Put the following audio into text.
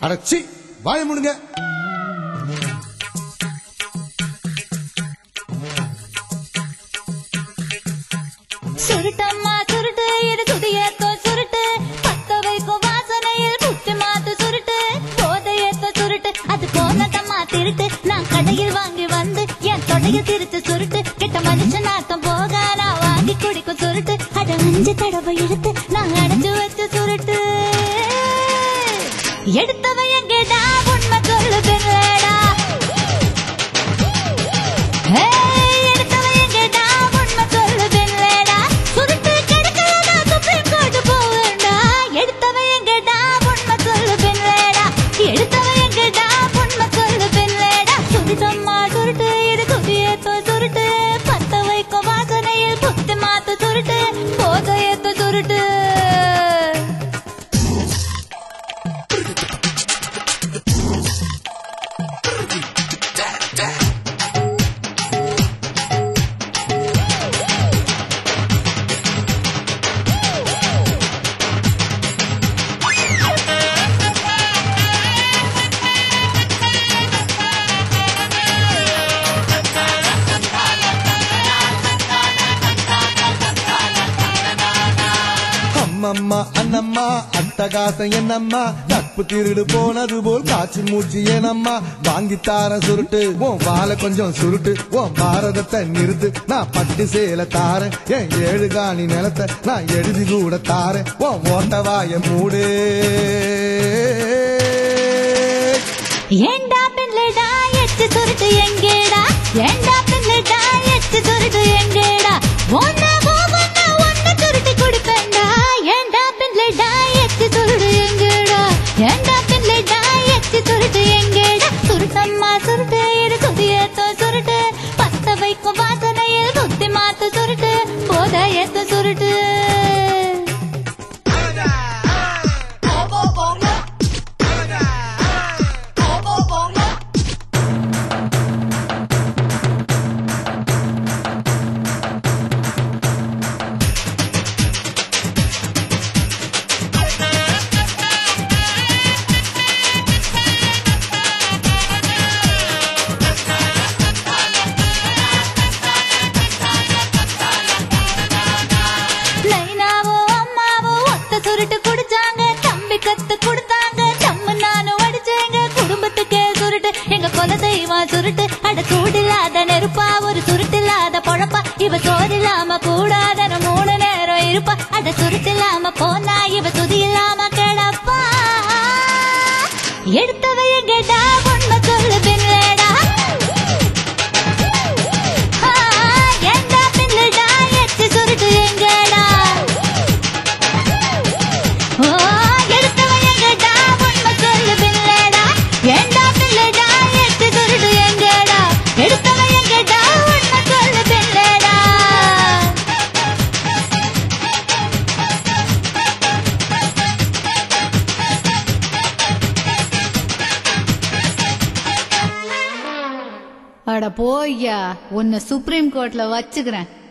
அடச்சி வாய முடுங்க சுருட்டம்மா சுருட்டு இரு சுதியேத்தோ சுருட்டு பத்த வைக்கும் வாசனையில் குத்தி மாத்து சுருட்டு போதையேத்தோ சுருட்டு அது போனதம்மா திருட்டு நான் கடையில் வாங்கி வந்து என் தொடைய திருத்து சுருட்டு கிட்ட மனுஷன் நாத்தம் போக நான் வாங்கி குடிக்கும் சுருட்டு அத அஞ்சு தடவை இழுத்து நான் அடைச்சு வச்ச சுருட்டு எடுத்தவன் எங்கடா உண்மை சொல்லு பெருடா ஏய், எடுத்தவன் எங்கடா உண்மை சொல்லு பெருடா சுருட்டு கெடுக்கலடா சுப்ரீம் கோர்ட் போவேண்டா எடுத்தவன் எங்கடா உண்மை சொல்லு பெருடா எடுத்தவன் எங்கடா உண்மை சொல்லு பெருடா சுருட்டம்மா சுருட்டு இது குதியேத்தோ சுருட்டு பத்த வைக்கும் வாசனையில் புத்தி மாத்து சுருட்டு போதையேத்தோ சுருட்டு அம்மம்மா அண்ணம்மா அட்டகாசம் என்னம்மா நட்பு திருடு போனது போல் காய்ச்சி மூச்சு ஏனம்மா வாங்கித்தார சுருட்டு உன் வாழை கொஞ்சம் சுருட்டு உன் பாரதத்தை நிறுத்து நான் பட்டு சேல தாரேன் என் ஏழு காணி நிலத்தை நான் எழுதி கூட தாரேன் உன் ஓட்ட வாய மூடு ஏண்டா பின்னடா எச்சு சுருட்டு எங்கேடா ஏண்டா பின்னடா எச்சு சுருட்டு எங்கேடா ஒன்ன ஒன்ன ஒன்ன சுருட்டு குடிப்பேன்டா ஏண்டா பின்னடா எச்சு சுருட்டு எங்கேடா ஏண்டா பின்னடா எச்சு சுருட்டு எங்கேடா சுருட்டம்மா சுருட்டு இரு குதியேத்தோ சுருட்டு பத்த வைக்கும் வாசனையில் புத்தி மாத்து சுருட்டு போதையத்த சுருட்டு நைனாவோ அம்மாவோ ஒத்த சுருட்டு குடிச்சாங்க தம்பி கத்து கொடுத்தாங்க தம்மு நானும் அடிச்சேங்க குடும்பத்துக்கே சுருட்டு எங்க குல தெய்வம் சுருட்டு அட சூடில்லாத நெருப்பா ஒரு சுருட்டில்லாத பொழப்பா இவ சோறில்லாம கூடாத மூணு நேரம் இருப்பா அட சுருட்டில்லாம போனா இவ சுதி இல்லாம கிடப்பா எடுத்தவ எங்கடா உண்மை சொல்லு பின்னடா ஆ, ஏண்டா பின்னடா எச்சு சுருட்டு எங்கடா ஓ, எடுத்தவன் எங்கடா உண்மை சொல்லு பின்னடா ஏண்டா பின்னடா எச்சு சுருட்டு எங்கடா எடுத்தவன் எங்கடா உண்மை சொல்லு பின்னடா அட போய்யா உன்னை சுப்ரீம் கோர்ட்ல வச்சுக்கிறேன்